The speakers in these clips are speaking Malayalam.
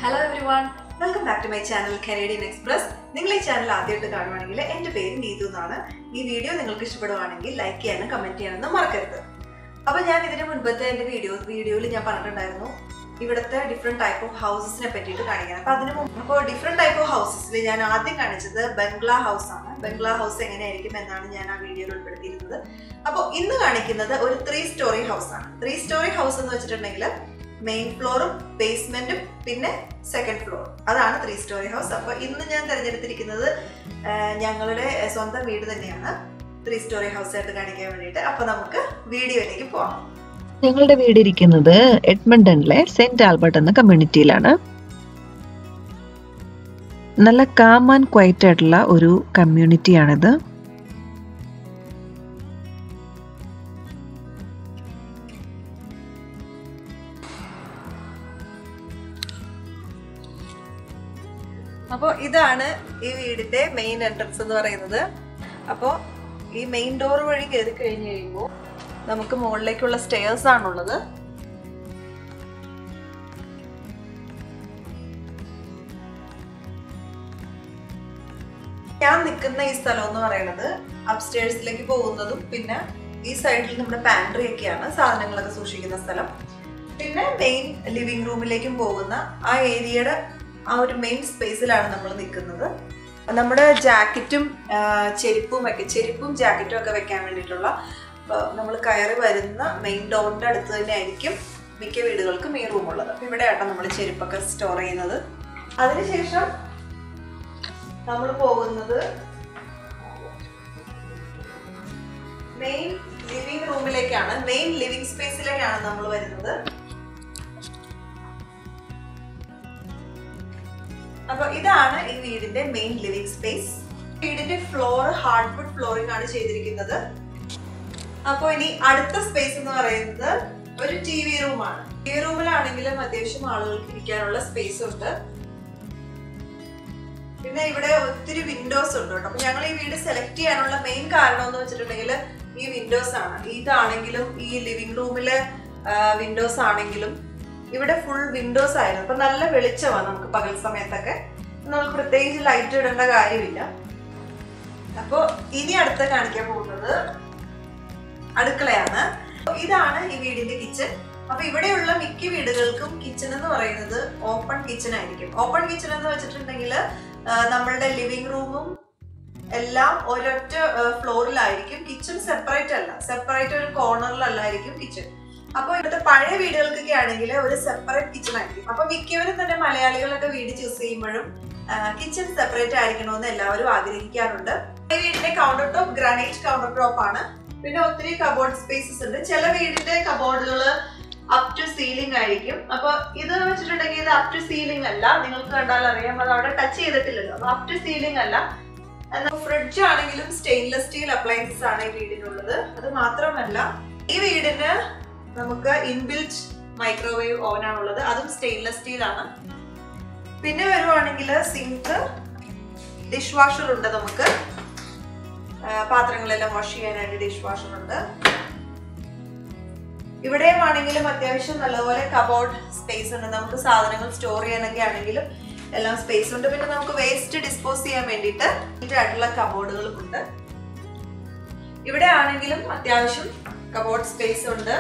hello everyone welcome back to my channel Canadian express നിങ്ങൾ ഈ ചാനൽ ആദ്യമായിട്ട് കാണുവാണെങ്കിൽ എൻ്റെ പേര് നീതു എന്നാണ് ഈ വീഡിയോ നിങ്ങൾക്ക് ഇഷ്ടപ്പെടുവാണെങ്കിൽ ലൈക്ക് ചെയ്യാനും കമൻറ്റ് ചെയ്യാനൊന്നും മറക്കരുത് അപ്പോൾ ഞാൻ ഇതിന് മുൻപത്തെ എൻ്റെ വീഡിയോ വീഡിയോയിൽ ഞാൻ പറഞ്ഞിട്ടുണ്ടായിരുന്നു ഇവിടുത്തെ ഡിഫറെൻറ്റ് ടൈപ്പ് ഓഫ് ഹൗസസിനെ പറ്റിയിട്ട് കാണിക്കാൻ അപ്പോൾ അതിന് മുമ്പ് അപ്പോൾ ഡിഫറെൻറ്റ് ടൈപ്പ് ഓഫ് ഹൗസസിൽ ഞാൻ ആദ്യം കാണിച്ചത് ബംഗ്ലാ ഹൗസ് ആണ് ബംഗ്ലാ ഹൗസ് എങ്ങനെയായിരിക്കും എന്നാണ് ഞാൻ ആ വീഡിയോയിൽ ഉൾപ്പെടുത്തിയിരുന്നത് അപ്പോൾ ഇന്ന് കാണിക്കുന്നത് ഒരു ത്രീ സ്റ്റോറി ഹൗസ് ആണ് ത്രീ സ്റ്റോറി ഹൗസ് എന്ന് വെച്ചിട്ടുണ്ടെങ്കിൽ മെയിൻ ഫ്ലോറും ബേസ്മെന്റും പിന്നെ സെക്കൻഡ് ഫ്ലോർ അതാണ് ത്രീ സ്റ്റോറി ഹൗസ് അപ്പോൾ ഇന്ന് ഞാൻ തിരഞ്ഞെടുത്തിരിക്കുന്നത് ആ, ഞങ്ങളുടെ സ്വന്തം വീട് തന്നെയാണ് ത്രീ സ്റ്റോറി ഹൗസ് ആയിട്ട് കാണിക്കാൻ വേണ്ടിയിട്ട് അപ്പോൾ നമുക്ക് വീഡിയോയിലേക്ക് പോകാം ഞങ്ങളുടെ വീട് ഇരിക്കുന്നത് എഡ്മണ്ടണിലെ സെന്റ് ആൽബർട്ട് എന്ന കമ്മ്യൂണിറ്റിയിലാണ് നല്ല കാം ആൻഡ് ക്വയറ്റ് ആയിട്ടുള്ള ഒരു കമ്മ്യൂണിറ്റിയാണിത് അപ്പോൾ ഇതാണ് ഈ വീടിന്റെ മെയിൻ എൻട്രൻസ് എന്ന് പറയുന്നത് അപ്പോൾ ഈ മെയിൻ ഡോർ വഴി കയറി കഴിഞ്ഞ് കഴിയുമ്പോൾ നമുക്ക് മുകളിലേക്കുള്ള സ്റ്റെയർസ് ആണുള്ളത് ഞാൻ നിൽക്കുന്ന ഈ സ്ഥലം എന്ന് പറയുന്നത് അപ്സ്റ്റേഴ്സിലേക്ക് പോകുന്നതും പിന്നെ ഈ സൈഡിൽ നമ്മുടെ പാൻട്രി ഒക്കെയാണ് സാധനങ്ങളൊക്കെ സൂക്ഷിക്കുന്ന സ്ഥലം പിന്നെ മെയിൻ ലിവിംഗ് റൂമിലേക്കും പോകുന്ന ആ ഏരിയയുടെ ആ ഒരു മെയിൻ സ്പേസിലാണ് നമ്മൾ നിൽക്കുന്നത് നമ്മുടെ ജാക്കറ്റും ആ, ചെരുപ്പും ഒക്കെ ചെരുപ്പും ജാക്കറ്റും ഒക്കെ വെക്കാൻ വേണ്ടിയിട്ടുള്ള നമ്മൾ കയറി വരുന്ന മെയിൻ ഡോറിന്റെ അടുത്ത് തന്നെ ആയിരിക്കും മിക്ക വീടുകൾക്കും ഈ റൂം ഉള്ളത് അപ്പൊ ഇവിടെയാട്ടോ നമ്മൾ ചെരുപ്പൊക്കെ സ്റ്റോർ ചെയ്യുന്നത് അതിനുശേഷം നമ്മൾ പോകുന്നത് മെയിൻ ലിവിംഗ് റൂമിലേക്കാണ് മെയിൻ ലിവിംഗ് സ്പേസിലേക്കാണ് നമ്മൾ വരുന്നത് അപ്പൊ ഇതാണ് ഈ വീടിന്റെ മെയിൻ ലിവിംഗ് സ്പേസ് വീടിന്റെ ഫ്ലോർ ഹാർഡ്വുഡ് ഫ്ലോറിംഗ് ആണ് ചെയ്തിരിക്കുന്നത് അപ്പോൾ ഇനി അടുത്ത സ്പേസ് എന്ന് പറയുന്നത് ഒരു ടി വി റൂമാണ് ടി വി റൂമിലാണെങ്കിലും അത്യാവശ്യം ആളുകൾക്ക് ഇരിക്കാനുള്ള സ്പേസ് ഉണ്ട് പിന്നെ ഇവിടെ ഒത്തിരി വിൻഡോസ് ഉണ്ട് കേട്ടോ അപ്പൊ ഞങ്ങൾ ഈ വീട് സെലക്ട് ചെയ്യാനുള്ള മെയിൻ കാരണം എന്ന് വെച്ചിട്ടുണ്ടെങ്കിൽ ഈ വിൻഡോസ് ആണ് ഇതാണെങ്കിലും ഈ ലിവിംഗ് റൂമിലെ വിൻഡോസ് ആണെങ്കിലും ഇവിടെ ഫുൾ വിൻഡോസ് ആയിരുന്നു അപ്പൊ നല്ല വെളിച്ചമാണ് നമുക്ക് പകൽ സമയത്തൊക്കെ നമുക്ക് പ്രത്യേകിച്ച് ലൈറ്റ് ഇടേണ്ട കാര്യമില്ല അപ്പൊ ഇനി അടുത്ത കാണിക്കാൻ പോകുന്നത് അടുക്കളയാണ് ഇതാണ് ഈ വീടിന്റെ കിച്ചൺ അപ്പൊ ഇവിടെയുള്ള മിക്ക വീടുകൾക്കും കിച്ചൺ എന്ന് പറയുന്നത് ഓപ്പൺ കിച്ചൺ ആയിരിക്കും ഓപ്പൺ കിച്ചൺ എന്ന് വെച്ചിട്ടുണ്ടെങ്കിൽ നമ്മളുടെ ലിവിംഗ് റൂമും എല്ലാം ഒരൊറ്റ ഫ്ലോറിലായിരിക്കും കിച്ചൺ സെപ്പറേറ്റ് അല്ല സെപ്പറേറ്റ് ഒരു കോർണറിലല്ലായിരിക്കും കിച്ചൺ അപ്പോൾ ഇവിടുത്തെ പഴയ വീടുകൾക്കൊക്കെ ആണെങ്കിൽ ഒരു സെപ്പറേറ്റ് കിച്ചൺ ആയിരിക്കും അപ്പൊ മിക്കവരും തന്നെ മലയാളികളൊക്കെ വീട് ചൂസ് ചെയ്യുമ്പോഴും കിച്ചൺ സെപ്പറേറ്റ് ആയിരിക്കണമെന്ന് എല്ലാവരും ആഗ്രഹിക്കാറുണ്ട് ഈ വീടിന്റെ counter top granite counter top ആണ് പിന്നെ ഒത്തിരി കബോർഡ് സ്പേസസ് ഉണ്ട് ചില വീടിന്റെ കബോർഡുകൾ അപ് ടു സീലിംഗ് ആയിരിക്കും അപ്പൊ ഇത് വെച്ചിട്ടുണ്ടെങ്കിൽ ഇത് അപ് ടു സീലിംഗ് അല്ല നിങ്ങൾക്ക് കണ്ടാൽ അറിയാം അത് അവിടെ ടച്ച് ചെയ്തിട്ടില്ലല്ലോ അപ്പൊ അപ് ടു സീലിംഗ് അല്ല ഫ്രിഡ്ജ് ആണെങ്കിലും സ്റ്റെയിൻലെസ് സ്റ്റീൽ അപ്ലയൻസസ് ആണ് ഈ വീടിനുള്ളത് അത് മാത്രമല്ല ഈ വീടിന് നമുക്ക് ഇൻബിൽറ്റ് മൈക്രോവേവ് ഓവൻ ആണുള്ളത് അതും സ്റ്റെയിൻലെസ് സ്റ്റീൽ ആണ് പിന്നെ വരുവാണെങ്കിൽ സിങ്ക് ഡിഷ് വാഷർ ഉണ്ട് നമുക്ക് ആ, പാത്രങ്ങളെല്ലാം വാഷ് ചെയ്യാനായിട്ട് ഡിഷ് വാഷർ ഉണ്ട് ഇവിടെയും ആണെങ്കിലും അത്യാവശ്യം നല്ലപോലെ കബോർഡ് സ്പേസ് ഉണ്ട് നമുക്ക് സാധനങ്ങൾ സ്റ്റോർ ചെയ്യാനൊക്കെ ആണെങ്കിലും എല്ലാം സ്പേസ് ഉണ്ട് പിന്നെ നമുക്ക് വേസ്റ്റ് ഡിസ്പോസ് ചെയ്യാൻ വേണ്ടിയിട്ട് ആയിട്ടുള്ള കബോർഡുകളും ഉണ്ട് ഇവിടെ ആണെങ്കിലും അത്യാവശ്യം കബോർഡ് സ്പേസ് ഉണ്ട്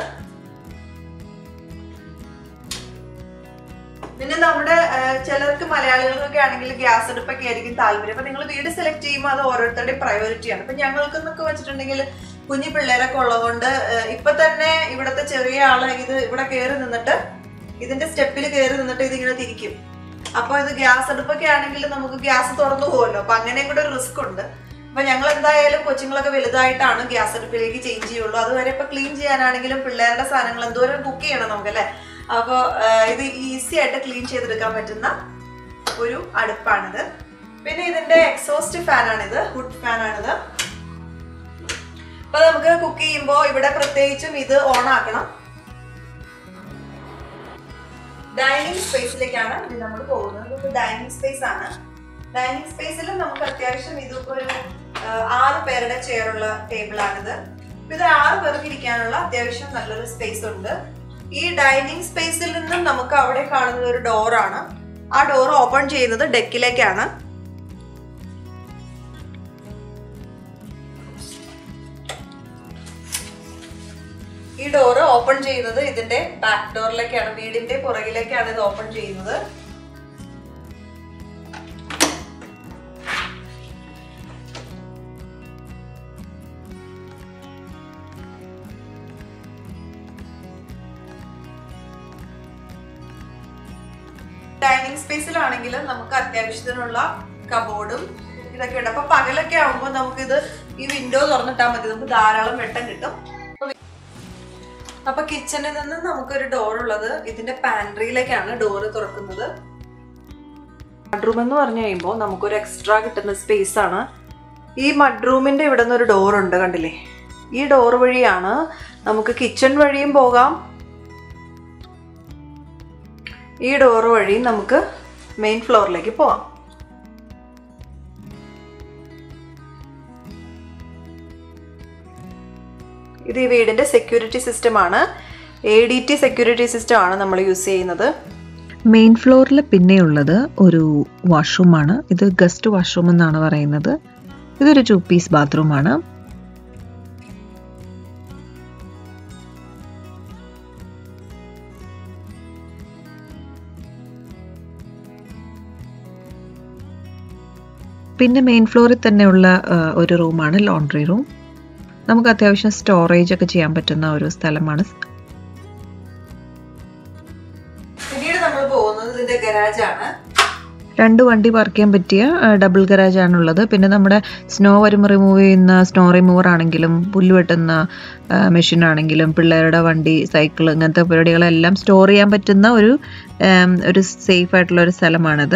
പിന്നെ നമ്മുടെ ആ, ചിലർക്ക് മലയാളികൾക്കൊക്കെ ആണെങ്കിൽ ഗ്യാസ് അടുപ്പൊക്കെ ആയിരിക്കും താല്പര്യം അപ്പൊ നിങ്ങൾ വീട് സെലക്ട് ചെയ്യുമ്പോൾ അത് ഓരോരുത്തരുടെയും പ്രയോറിറ്റിയാണ് അപ്പൊ ഞങ്ങൾക്ക് എന്നൊക്കെ വെച്ചിട്ടുണ്ടെങ്കിൽ കുഞ്ഞു പിള്ളേരൊക്കെ ഉള്ളതുകൊണ്ട് ആ, ഇപ്പൊ തന്നെ ഇവിടുത്തെ ചെറിയ ആള് ഇത് ഇവിടെ കയറി നിന്നിട്ട് ഇതിന്റെ സ്റ്റെപ്പിൽ കയറി നിന്നിട്ട് ഇതിങ്ങനെ തിരിക്കും അപ്പൊ ഇത് ഗ്യാസ് അടുപ്പൊക്കെ ആണെങ്കിൽ നമുക്ക് ഗ്യാസ് തുറന്നു പോകുമല്ലോ അപ്പൊ അങ്ങനെയും കൂടെ ഒരു റിസ്ക് ഉണ്ട് അപ്പൊ ഞങ്ങൾ എന്തായാലും കൊച്ചുങ്ങളൊക്കെ വലുതായിട്ടാണ് ഗ്യാസ് അടുപ്പിലേക്ക് ചേഞ്ച് ചെയ്യുള്ളൂ അതുവരെ ഇപ്പൊ ക്ലീൻ ചെയ്യാനാണെങ്കിലും പിള്ളേരുടെ സാധനങ്ങൾ എന്തോരം കുക്ക് ചെയ്യണം നമുക്ക് അല്ലേ അപ്പോൾ ഇത് ഈസി ആയിട്ട് ക്ലീൻ ചെയ്തെടുക്കാൻ പറ്റുന്ന ഒരു അടുപ്പാണിത് പിന്നെ ഇതിന്റെ എക്സോസ്റ്റ് ഫാൻ ആണിത് ഹുഡ് ഫാൻ ആണിത് അപ്പൊ നമുക്ക് കുക്ക് ചെയ്യുമ്പോൾ ഇവിടെ പ്രത്യേകിച്ചും ഇത് ഓൺ ആക്കണം ഡൈനിങ് സ്പേസിലേക്കാണ് ഇത് നമ്മൾ പോകുന്നത് ഇത് ഡൈനിങ് സ്പേസ് ആണ് ഡൈനിങ് സ്പേസിൽ നമുക്ക് അത്യാവശ്യം ഇത് ഒരു ആ, ആറ് പേരുടെ ചെയറുള്ള ടേബിളാണിത് ഇത് ആറ് പേർക്ക് ഇരിക്കാനുള്ള അത്യാവശ്യം നല്ലൊരു സ്പേസ് ഉണ്ട് ഈ ഡൈനിങ് സ്പേസിൽ നിന്നും നമുക്ക് അവിടെ കാണുന്നത് ഒരു ഡോറാണ് ആ ഡോർ ഓപ്പൺ ചെയ്യുന്നത് ഡെക്കിലേക്കാണ് ഈ ഡോറ് ഓപ്പൺ ചെയ്യുന്നത് ഇതിന്റെ ബാക്ക് ഡോറിലേക്കാണ് വീടിന്റെ പുറകിലേക്കാണ് ഇത് ഓപ്പൺ ചെയ്യുന്നത് ഡൈനിങ് സ്പേസിലാണെങ്കിൽ നമുക്ക് അത്യാവശ്യത്തിനുള്ള കബോർഡും ഇതൊക്കെ ഉണ്ട് അപ്പൊ പകലൊക്കെ ആകുമ്പോൾ നമുക്കിത് ഈ വിൻഡോ തുറന്നിട്ടാൽ മതി നമുക്ക് ധാരാളം വെട്ടം കിട്ടും അപ്പൊ കിച്ചണിൽ നിന്ന് നമുക്കൊരു ഡോർ ഉള്ളത് ഇതിന്റെ പാൻട്രിയിലേക്കാണ് ഡോറ് തുറക്കുന്നത് മഡ്റൂം എന്ന് പറഞ്ഞു കഴിയുമ്പോൾ നമുക്കൊരു എക്സ്ട്രാ കിട്ടുന്ന സ്പേസ് ആണ് ഈ മഡ്റൂമിന്റെ ഇവിടെ നിന്ന് ഒരു ഡോർ ഉണ്ട് കണ്ടില്ലേ ഈ ഡോർ വഴിയാണ് നമുക്ക് കിച്ചൺ വഴിയും പോകാം ഈ ഡോർ വഴി നമുക്ക് മെയിൻ ഫ്ലോറിലേക്ക് പോവാം ഇത് ഈ വീടിന്റെ സെക്യൂരിറ്റി സിസ്റ്റം ആണ് A D T security system ആണ് നമ്മൾ യൂസ് ചെയ്യുന്നത് മെയിൻ ഫ്ലോറിൽ പിന്നെയുള്ളത് ഒരു വാഷ്റൂമാണ് ഇത് ഗസ്റ്റ് വാഷ്റൂം എന്നാണ് പറയുന്നത് ഇതൊരു ടു പീസ് ബാത്റൂമാണ് പിന്നെ മെയിൻ ഫ്ലോറിൽ തന്നെയുള്ള ആ, ഒരു റൂമാണ് ലോണ്ടറി റൂം നമുക്ക് അത്യാവശ്യം സ്റ്റോറേജ് ഒക്കെ ചെയ്യാൻ പറ്റുന്ന ഒരു സ്ഥലമാണ് പിന്നീട് നമ്മൾ പോകുന്നത് ഇതിന്റെ ഗരാജ് ആണ് രണ്ട് വണ്ടി പാർക്ക് ചെയ്യാൻ പറ്റിയ ഡബിൾ ഗരാജ് ആണുള്ളത് പിന്നെ നമ്മുടെ സ്നോ വരുമ്പോൾ റിമൂവ് ചെയ്യുന്ന സ്നോ റിമൂവർ ആണെങ്കിലും പുല്ല് വെട്ടുന്ന മെഷീൻ ആണെങ്കിലും പിള്ളേരുടെ വണ്ടി സൈക്കിൾ ഇങ്ങനത്തെ പരിപാടികളെല്ലാം സ്റ്റോർ ചെയ്യാൻ പറ്റുന്ന ഒരു ഉം, ഒരു സേഫ് ആയിട്ടുള്ള ഒരു സ്ഥലമാണിത്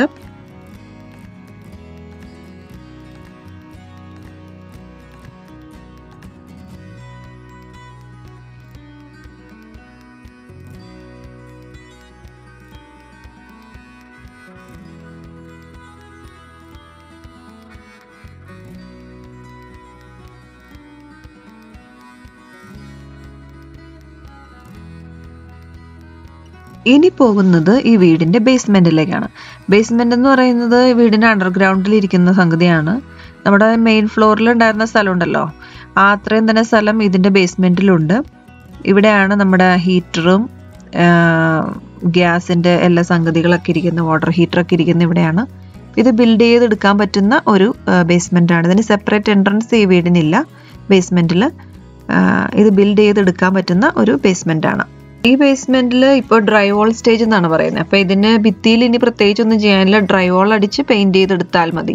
ഇനി പോകുന്നത് ഈ വീടിന്റെ ബേസ്മെന്റിലേക്കാണ് ബേസ്മെന്റ് എന്ന് പറയുന്നത് ഈ വീടിന്റെ അണ്ടർഗ്രൗണ്ടിൽ ഇരിക്കുന്ന സംഗതിയാണ് നമ്മുടെ മെയിൻ ഫ്ലോറിൽ ഉണ്ടായിരുന്ന സ്ഥലം ഉണ്ടല്ലോ ആ അത്രയും തന്നെ സ്ഥലം ഇതിന്റെ ബേസ്മെന്റിലുണ്ട് ഇവിടെയാണ് നമ്മുടെ ഹീറ്ററും ഗ്യാസിന്റെ എല്ലാ സംഗതികളൊക്കെ ഇരിക്കുന്ന വാട്ടർ ഹീറ്ററൊക്കെ ഇരിക്കുന്ന ഇവിടെയാണ് ഇത് ബിൽഡ് ചെയ്തെടുക്കാൻ പറ്റുന്ന ഒരു ബേസ്മെന്റ് ആണ് ഇതിന് സെപ്പറേറ്റ് എൻട്രൻസ് ഈ വീടിനില്ല ബേസ്മെന്റിൽ ഇത് ബിൽഡ് ചെയ്തെടുക്കാൻ പറ്റുന്ന ഒരു ബേസ്മെന്റ് ആണ് ഈ ബേസ്മെന്റിൽ ഇപ്പോൾ ഡ്രൈവോൾ സ്റ്റേജ് എന്നാണ് പറയുന്നത് അപ്പൊ ഇതിന് ഭിത്തിയിൽ ഇനി പ്രത്യേകിച്ച് ഒന്നും ചെയ്യാനില്ല ഡ്രൈവോൾ അടിച്ച് പെയിന്റ് ചെയ്തെടുത്താൽ മതി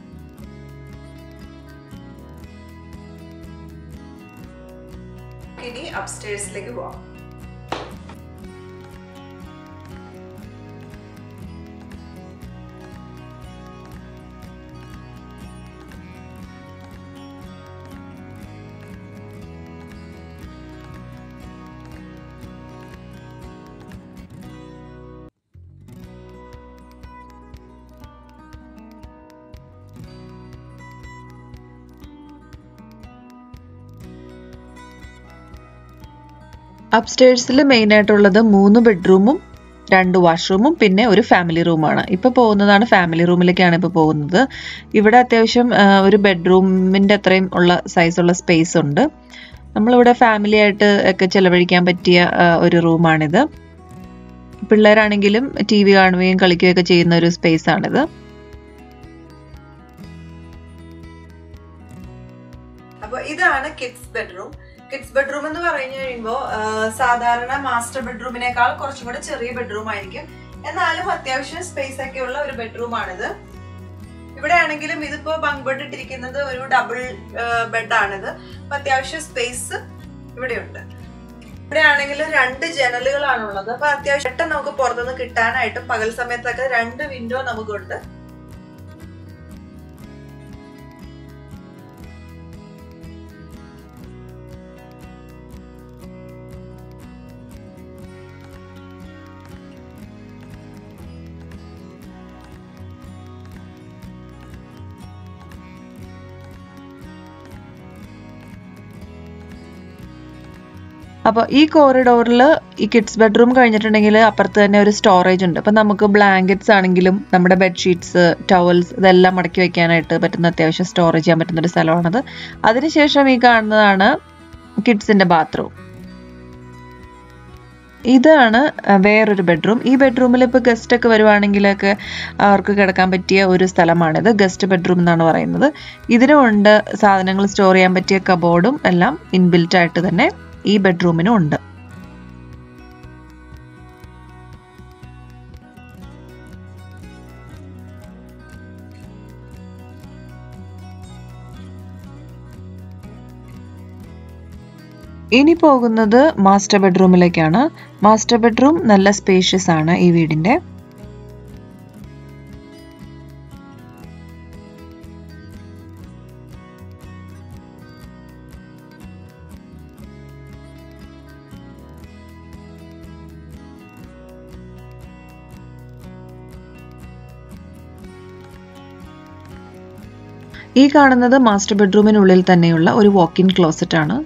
ഇനി അപ്സ്റ്റേഴ്സിലേക്ക് പോവാം അപ്സ്റ്റേഴ്സിൽ മെയിൻ ആയിട്ടുള്ളത് മൂന്ന് ബെഡ്റൂമും രണ്ട് വാഷ്റൂമും പിന്നെ ഒരു ഫാമിലി റൂമാണ് ഇപ്പൊ പോകുന്നതാണ് ഫാമിലി റൂമിലേക്കാണ് ഇപ്പൊ പോകുന്നത് ഇവിടെ അത്യാവശ്യം ആ, ഒരു ബെഡ്റൂമിന്റെ അത്രയും ഉള്ള സൈസുള്ള സ്പേസ് ഉണ്ട് നമ്മളിവിടെ ഫാമിലി ആയിട്ട് ഒക്കെ ചെലവഴിക്കാൻ പറ്റിയ ആ, ഒരു റൂമാണിത് പിള്ളേരാണെങ്കിലും ടി വി കാണുകയും കളിക്കുകയൊക്കെ ചെയ്യുന്ന ഒരു സ്പേസ് ആണിത് അപ്പൊ ഇതാണ് കിഡ്സ് ബെഡ്റൂം കിഡ്സ് ബെഡ്റൂം എന്ന് പറഞ്ഞു കഴിയുമ്പോൾ സാധാരണ മാസ്റ്റർ ബെഡ്റൂമിനേക്കാൾ കുറച്ചും കൂടെ ചെറിയ ബെഡ്റൂം ആയിരിക്കും എന്നാലും അത്യാവശ്യം സ്പേസ് ഒക്കെ ഉള്ള ഒരു ബെഡ്റൂം ആണിത് ഇവിടെ ആണെങ്കിലും ഇതിപ്പോ ബങ്ക് ബെഡ് ഇട്ടിരിക്കുന്നത് ഒരു ഡബിൾ ബെഡ് ആണിത് അപ്പൊ അത്യാവശ്യം സ്പേസ് ഇവിടെയുണ്ട് ഇവിടെ ആണെങ്കിൽ രണ്ട് ജനലുകളാണുള്ളത് അപ്പൊ അത്യാവശ്യം പെട്ടെന്ന് നമുക്ക് പുറത്തുനിന്ന് കിട്ടാനായിട്ടും പകൽ സമയത്തൊക്കെ രണ്ട് വിൻഡോ നമുക്കുണ്ട് അപ്പോൾ ഈ കോറിഡോറിൽ ഈ കിഡ്സ് ബെഡ്റൂം കഴിഞ്ഞിട്ടുണ്ടെങ്കിൽ അപ്പുറത്ത് തന്നെ ഒരു സ്റ്റോറേജ് ഉണ്ട് അപ്പം നമുക്ക് ബ്ലാങ്കറ്റ്സ് ആണെങ്കിലും നമ്മുടെ ബെഡ്ഷീറ്റ്സ് ടവൽസ് ഇതെല്ലാം മടക്കി വെക്കാനായിട്ട് പറ്റുന്ന അത്യാവശ്യം സ്റ്റോറേജ് ചെയ്യാൻ പറ്റുന്ന ഒരു സ്ഥലമാണത് അതിനുശേഷം ഈ കാണുന്നതാണ് കിഡ്സിന്റെ ബാത്റൂം ഇതാണ് വേറൊരു ബെഡ്റൂം ഈ ബെഡ്റൂമിൽ ഇപ്പോൾ ഗസ്റ്റ് ഒക്കെ വരുവാണെങ്കിലൊക്കെ അവർക്ക് കിടക്കാൻ പറ്റിയ ഒരു സ്ഥലമാണിത് ഗസ്റ്റ് ബെഡ്റൂം എന്നാണ് പറയുന്നത് ഇതിനുമുണ്ട് സാധനങ്ങൾ സ്റ്റോർ ചെയ്യാൻ പറ്റിയ കബോർഡും എല്ലാം ഇൻബിൽറ്റ് ആയിട്ട് തന്നെ ഈ ബെഡ്റൂമിനും ഉണ്ട് ഇനി പോകുന്നത് മാസ്റ്റർ ബെഡ്റൂമിലേക്കാണ് മാസ്റ്റർ ബെഡ്റൂം നല്ല സ്പേഷ്യസ് ആണ് ഈ വീടിന്റെ ഈ കാണുന്നത് മാസ്റ്റർ ബെഡ്റൂമിനുള്ളിൽ തന്നെയുള്ള ഒരു വാക്ക് ഇൻ ക്ലോസറ്റ് ആണ്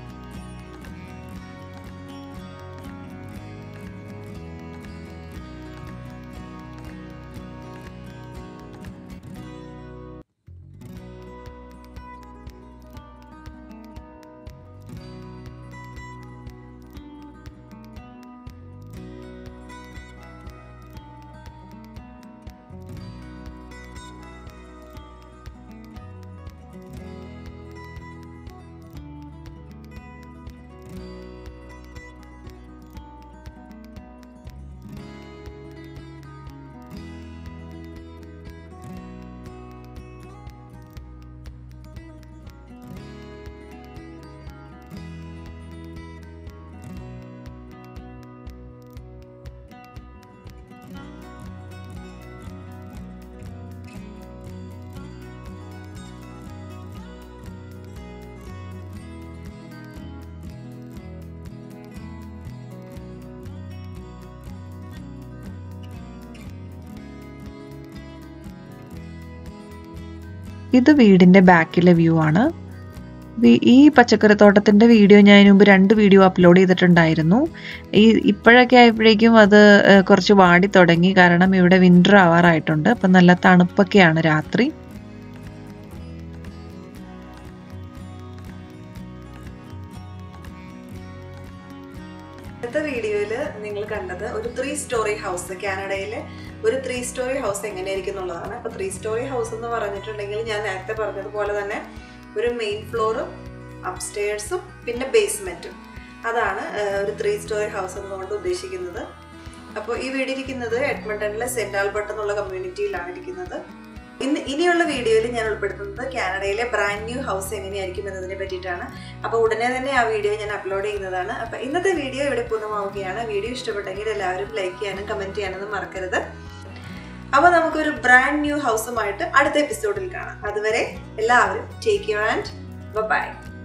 ഇത് വീടിന്റെ ബാക്കിലെ വ്യൂ ആണ് വി- ഈ പച്ചക്കറിത്തോട്ടത്തിന്റെ വീഡിയോ ഞാൻ ഇതിനു മുമ്പ് രണ്ട് വീഡിയോ അപ്ലോഡ് ചെയ്തിട്ടുണ്ടായിരുന്നു ഈ ഇപ്പോഴൊക്കെ ആയപ്പോഴേക്കും അത് ഏഹ്, കുറച്ച് വാടി തുടങ്ങി കാരണം ഇവിടെ വിന്റർ ആവാറായിട്ടുണ്ട് അപ്പം നല്ല തണുപ്പൊക്കെയാണ് രാത്രി അടുത്ത വീഡിയോയിൽ നിങ്ങൾ കണ്ടത് ഒരു ത്രീ സ്റ്റോറി ഹൗസ് കാനഡയിലെ ഒരു ത്രീ സ്റ്റോറി ഹൗസ് എങ്ങനെയായിരിക്കും എന്നുള്ളതാണ് അപ്പൊ ത്രീ സ്റ്റോറി ഹൗസ് എന്ന് പറഞ്ഞിട്ടുണ്ടെങ്കിൽ ഞാൻ നേരത്തെ പറഞ്ഞതുപോലെ തന്നെ ഒരു മെയിൻ ഫ്ലോറും അപ്സ്റ്റേഴ്സും പിന്നെ ബേസ്മെന്റും അതാണ് ആ, ഒരു ത്രീ സ്റ്റോറി ഹൗസ് എന്നുകൊണ്ട് ഉദ്ദേശിക്കുന്നത് അപ്പോൾ ഈ വീട് ഇരിക്കുന്നത് എഡ്മണ്ടണിലെ സെന്റ് ആൽബർട്ട് എന്നുള്ള കമ്മ്യൂണിറ്റിയിലാണ് ഇരിക്കുന്നത് ഇന്ന് ഇനിയുള്ള വീഡിയോയിൽ ഞാൻ ഉൾപ്പെടുത്തുന്നത് കാനഡയിലെ ബ്രാൻഡ് ന്യൂ ഹൗസ് എങ്ങനെയായിരിക്കും എന്നതിനെ പറ്റിയിട്ടാണ് അപ്പോൾ ഉടനെ തന്നെ ആ വീഡിയോ ഞാൻ അപ്ലോഡ് ചെയ്യുന്നതാണ് അപ്പോൾ ഇന്നത്തെ വീഡിയോ ഇവിടെ പൂർണ്ണമാവുകയാണ് വീഡിയോ ഇഷ്ടപ്പെട്ടെങ്കിൽ എല്ലാവരും ലൈക്ക് ചെയ്യാനും കമൻറ്റ് ചെയ്യാനൊന്നും മറക്കരുത് അപ്പോൾ നമുക്കൊരു ബ്രാൻഡ് ന്യൂ ഹൗസുമായിട്ട് അടുത്ത എപ്പിസോഡിൽ കാണാം അതുവരെ എല്ലാവരും ടേക്ക് യു ആൻഡ് ബൈ